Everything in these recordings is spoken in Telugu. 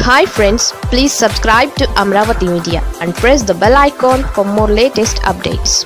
hi friends please subscribe to Amaravati media and press the bell icon for more latest updates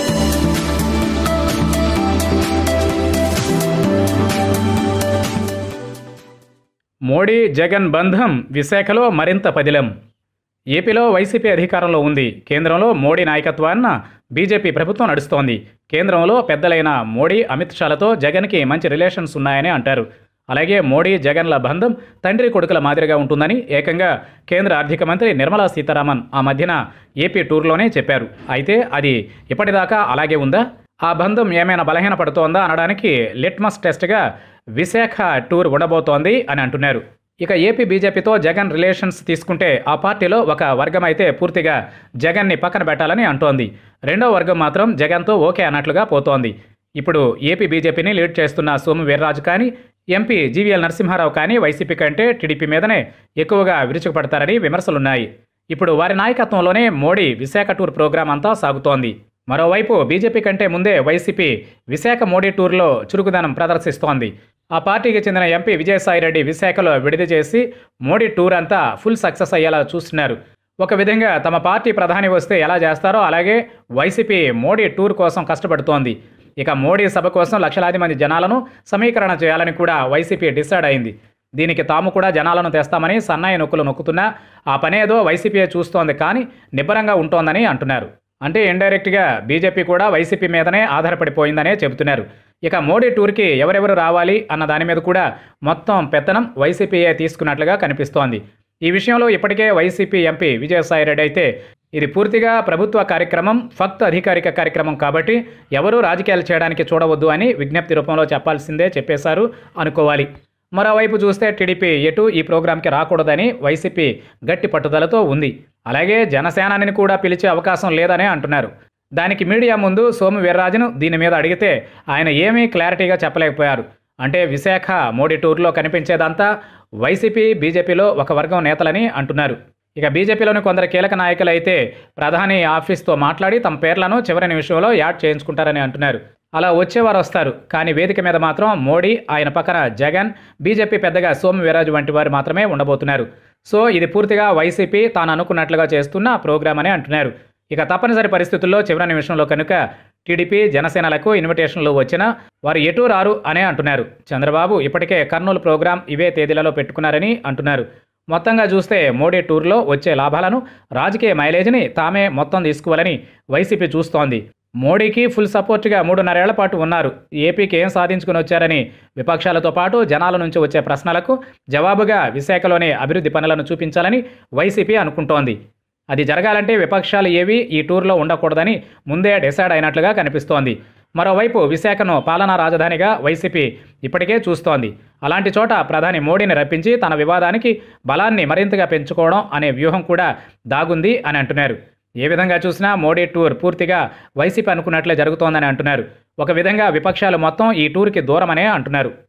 Modi Jagan బంధం విశాఖలో మరింత పదిలం ఏపీలో వైసీపీ అధికారంలో ఉంది కేంద్రంలో మోడీ నాయకత్వాన్న బీజేపీ ప్రభుత్వం నడుస్తోంది కేంద్రంలో పెద్దలైన మోడీ అమిత్ షాలతో జగన్కి మంచి రిలేషన్స్ ఉన్నాయని అంటారు అలాగే మోడీ జగన్ల బంధం తండ్రి కొడుకుల మాదిరిగా ఉంటుందని ఏకంగా కేంద్ర ఆర్థిక మంత్రి నిర్మలా సీతారామన్ ఆ మధ్యన ఏపీ టూర్లోనే చెప్పారు అయితే అది ఇప్పటిదాకా అలాగే ఉందా ఆ బంధం ఏమైనా బలహీనపడుతోందా అనడానికి లిట్మస్ టెస్ట్గా విశాఖ టూర్ ఉండబోతోంది అని అంటున్నారు ఇక ఏపీ బీజేపీతో జగన్ రిలేషన్స్ తీసుకుంటే ఆ పార్టీలో ఒక వర్గం అయితే పూర్తిగా జగన్ని పక్కన పెట్టాలని అంటోంది రెండో వర్గం మాత్రం జగన్తో ఓకే అన్నట్లుగా పోతోంది ఇప్పుడు ఏపీ బీజేపీని లీడ్ చేస్తున్న సోము వీర్రాజు కానీ ఎంపీ జీవీఎల్ నరసింహారావు కానీ వైసీపీ కంటే టీడీపీ మీదనే ఎక్కువగా విరుచుకుపడతారని విమర్శలున్నాయి ఇప్పుడు వారి నాయకత్వంలోనే మోడీ విశాఖ టూర్ ప్రోగ్రాం అంతా సాగుతోంది మరోవైపు బీజేపీ కంటే ముందే వైసీపీ విశాఖ మోడీ టూర్లో చురుకుదనం ప్రదర్శిస్తోంది ఆ పార్టీకి చెందిన ఎంపీ విజయసాయిరెడ్డి విశాఖలో విడుదల చేసి మోడీ టూర్ అంతా ఫుల్ సక్సెస్ అయ్యేలా చూస్తున్నారు ఒక విధంగా తమ పార్టీ ప్రధాని వస్తే ఎలా చేస్తారో అలాగే వైసీపీ మోడీ టూర్ కోసం కష్టపడుతోంది ఇక మోడీ సభ కోసం లక్షలాది మంది జనాలను సమీకరణ చేయాలని కూడా వైసీపీ డిసైడ్ అయింది దీనికి తాము కూడా జనాలను తెస్తామని సన్నాయి నొక్కులు నొక్కుతున్నా ఆ పనేదో వైసీపీ చూస్తోంది కానీ నిబ్బరంగా ఉంటోందని అంటున్నారు అంటే ఇండైరెక్ట్గా బీజేపీ కూడా వైసీపీ మీదనే ఆధారపడిపోయిందనే చెబుతున్నారు ఇక మోడీ టూర్కి ఎవరెవరు రావాలి అన్న దాని మీద కూడా మొత్తం పెత్తనం వైసీపీయే తీసుకున్నట్లుగా కనిపిస్తోంది ఈ విషయంలో ఇప్పటికే వైసీపీ ఎంపీ విజయసాయిరెడ్డి అయితే ఇది పూర్తిగా ప్రభుత్వ కార్యక్రమం ఫక్త్ అధికారిక కార్యక్రమం కాబట్టి ఎవరూ రాజకీయాలు చేయడానికి చూడవద్దు అని విజ్ఞప్తి రూపంలో చెప్పాల్సిందే చెప్పేశారు అనుకోవాలి మరోవైపు చూస్తే టీడీపీ ఎటు ఈ ప్రోగ్రాంకి రాకూడదని వైసీపీ గట్టి పట్టుదలతో ఉంది అలాగే జనసేనాని కూడా పిలిచే అవకాశం లేదనే అంటున్నారు దానికి మీడియా ముందు సోము వీర్రాజును దీని మీద అడిగితే ఆయన ఏమీ క్లారిటీగా చెప్పలేకపోయారు అంటే విశాఖ మోడీ టూర్లో కనిపించేదంతా వైసీపీ బీజేపీలో ఒక వర్గం నేతలని అంటున్నారు ఇక బీజేపీలోని కొందరు కీలక నాయకులు అయితే ప్రధాని ఆఫీస్తో మాట్లాడి తమ పేర్లను చివరి నిమిషంలో యాడ్ చేయించుకుంటారని అంటున్నారు అలా వచ్చేవారు వస్తారు కానీ వేదిక మీద మాత్రం మోడీ ఆయన పక్కన జగన్ బీజేపీ పెద్దగా సోము వీరాజు వంటి వారు మాత్రమే ఉండబోతున్నారు సో ఇది పూర్తిగా వైసీపీ తాను అనుకున్నట్లుగా చేస్తున్న ప్రోగ్రామ్ అని అంటున్నారు ఇక తప్పనిసరి పరిస్థితుల్లో చివరి నిమిషంలో కనుక టీడీపీ జనసేనలకు ఇన్విటేషన్లు వచ్చినా వారు ఎటూ రారు అనే అంటున్నారు చంద్రబాబు ఇప్పటికే కర్నూలు ప్రోగ్రాం ఇవే తేదీలలో పెట్టుకున్నారని అంటున్నారు మొత్తంగా చూస్తే మోడీ టూర్లో వచ్చే లాభాలను రాజకీయ మైలేజ్ని తామే మొత్తం తీసుకోవాలని వైసీపీ చూస్తోంది మోడీకి ఫుల్ సపోర్ట్గా మూడున్నరేళ్ల పాటు ఉన్నారు ఏపీకి ఏం సాధించుకుని వచ్చారని విపక్షాలతో పాటు జనాల నుంచి వచ్చే ప్రశ్నలకు జవాబుగా విశాఖలోని అభివృద్ధి పనులను చూపించాలని వైసీపీ అనుకుంటోంది అది జరగాలంటే విపక్షాలు ఏవి ఈ టూర్లో ఉండకూడదని ముందే డిసైడ్ అయినట్లుగా కనిపిస్తోంది మరోవైపు విశాఖను పాలనా రాజధానిగా వైసీపీ ఇప్పటికే చూస్తోంది అలాంటి చోట ప్రధాని మోడీని రప్పించి తన వివాదానికి బలాన్ని మరింతగా పెంచుకోవడం అనే వ్యూహం కూడా దాగుంది అని అంటున్నారు ఏ విధంగా చూసినా మోడీ టూర్ పూర్తిగా వైసీపీ అనుకున్నట్లే జరుగుతోందని అంటున్నారు ఒక విధంగా విపక్షాలు మొత్తం ఈ టూర్కి దూరమనే అంటున్నారు